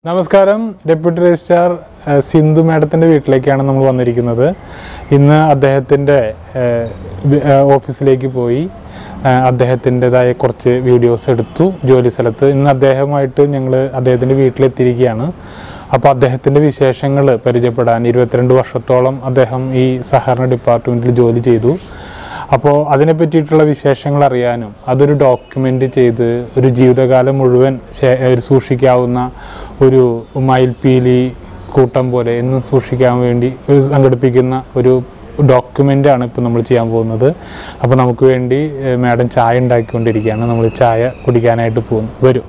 നമസ്കാരം deputy registrar ഏഹ്, സിന്ധു മാഡത്തിൻ്റെ വീട്ടിലേക്കാണ് നമ്മൾ വന്നിരിക്കുന്നത് ഇന്ന് അദ്ദേഹത്തിൻ്റെ ഏഹ്, വി- ഏഹ്, ഓഫീസിലേക്ക് പോയി ഏഹ്, അദ്ദേഹത്തിൻ്റെതായ കുറച്ച് വീഡിയോസ് എടുത്തു ജോലി സ്ഥലത്ത് ഇന്ന് അദ്ദേഹമായിട്ട് ഞങ്ങൾ അദ്ദേഹത്തിൻ്റെ വീട്ടിലെത്തിയിരിക്കുകയാണ് അപ്പോൾ അദ്ദേഹത്തിൻ്റെ വിശേഷങ്ങൾ പരിചയപ്പെടാൻ ഇരുപത്തിരണ്ട് വർഷത്തോളം അദ്ദേഹം ഈ സഹകരണ ഡിപ്പാർട്ട്മെൻറ്റിൽ ജോലി ചെയ്തു അപ്പോൾ അതിനെ പറ്റിയിട്ടുള്ള വിശേഷങ്ങൾ അറിയാനും അതൊരു ഡോക്യുമെൻ്റ് ചെയ്ത് ഒരു ജീവിതകാലം മുഴുവൻ ശേ- ഒരു സൂക്ഷിക്കാവുന്ന ഒരു മയിൽപീലി കൂട്ടം പോലെ എന്നും സൂക്ഷിക്കാൻ വേണ്ടി ഒരു സംഘടിപ്പിക്കുന്ന ഒരു ഡോക്യുമെൻ്റ് ആണ് ഇപ്പോൾ നമ്മൾ ചെയ്യാൻ പോകുന്നത് അപ്പോൾ നമുക്ക് വേണ്ടി ഏഹ്, മാഡം ചായ ഉണ്ടാക്കിക്കൊണ്ടിരിക്കുകയാണ് നമ്മൾ ചായ കുടിക്കാനായിട്ട് പോകുന്നു വരും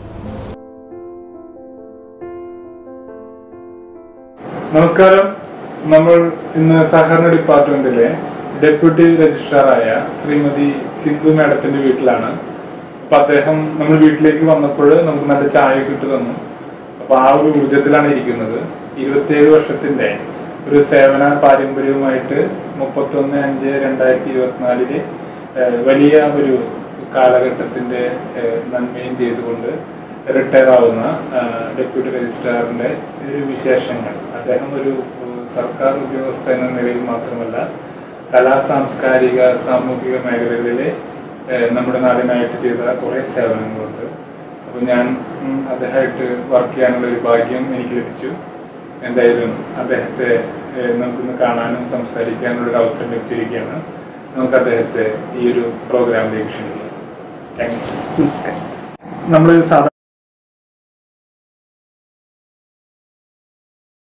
നമസ്കാരം നമ്മൾ ഇന്ന് സഹകരണ ഡിപ്പാർട്ട്മെന്റിലെ ഡെപ്യൂട്ടി രജിസ്ട്രാറായ ശ്രീമതി സിന്ധു മാഡത്തിന്റെ വീട്ടിലാണ് അപ്പൊ അദ്ദേഹം നമ്മൾ വീട്ടിലേക്ക് വന്നപ്പോൾ നമുക്ക് നല്ല ചായ കിട്ടു തന്നു അപ്പൊ ആ ഒരു ഊർജത്തിലാണ് ഇരിക്കുന്നത് ഇരുപത്തിയേഴ് വർഷത്തിന്റെ ഒരു സേവന പാരമ്പര്യവുമായിട്ട് മുപ്പത്തൊന്ന് അഞ്ച് രണ്ടായിരത്തി ഇരുപത്തിനാലില് ഏഹ്, വലിയ ഒരു കാലഘട്ടത്തിന്റെ ഏഹ്, നന്മയും ചെയ്തുകൊണ്ട് റിട്ടയർ ആവുന്ന ഏഹ്, ഡെപ്യൂട്ടി രജിസ്ട്രാറിന്റെ ഒരു വിശേഷങ്ങൾ അദ്ദേഹം ഒരു ഏഹ്, സർക്കാർ ഉദ്യോഗസ്ഥ എന്ന നിലയിൽ മാത്രമല്ല കലാ സാംസ്കാരിക സാമൂഹിക മേഖലകളിലെ ഏഹ്, നമ്മുടെ നാടിനായിട്ട് ചെയ്ത കുറെ സേവനങ്ങളുണ്ട് അപ്പൊ ഞാൻ ഉം, അദ്ദേഹമായിട്ട് വർക്ക് ചെയ്യാനുള്ള ഒരു ഭാഗ്യം എനിക്ക് ലഭിച്ചു എന്തായാലും അദ്ദേഹത്തെ ഏഹ്, നമുക്കിന്ന് കാണാനും സംസാരിക്കാനുള്ള ഒരു അവസരം ലഭിച്ചിരിക്കുകയാണ് നമുക്ക് അദ്ദേഹത്തെ ഈ ഒരു പ്രോഗ്രാമിലേക്ക് ക്ഷണിക്കാം താങ്ക് യു നമസ്കാരം നമ്മൾ സാധാരണ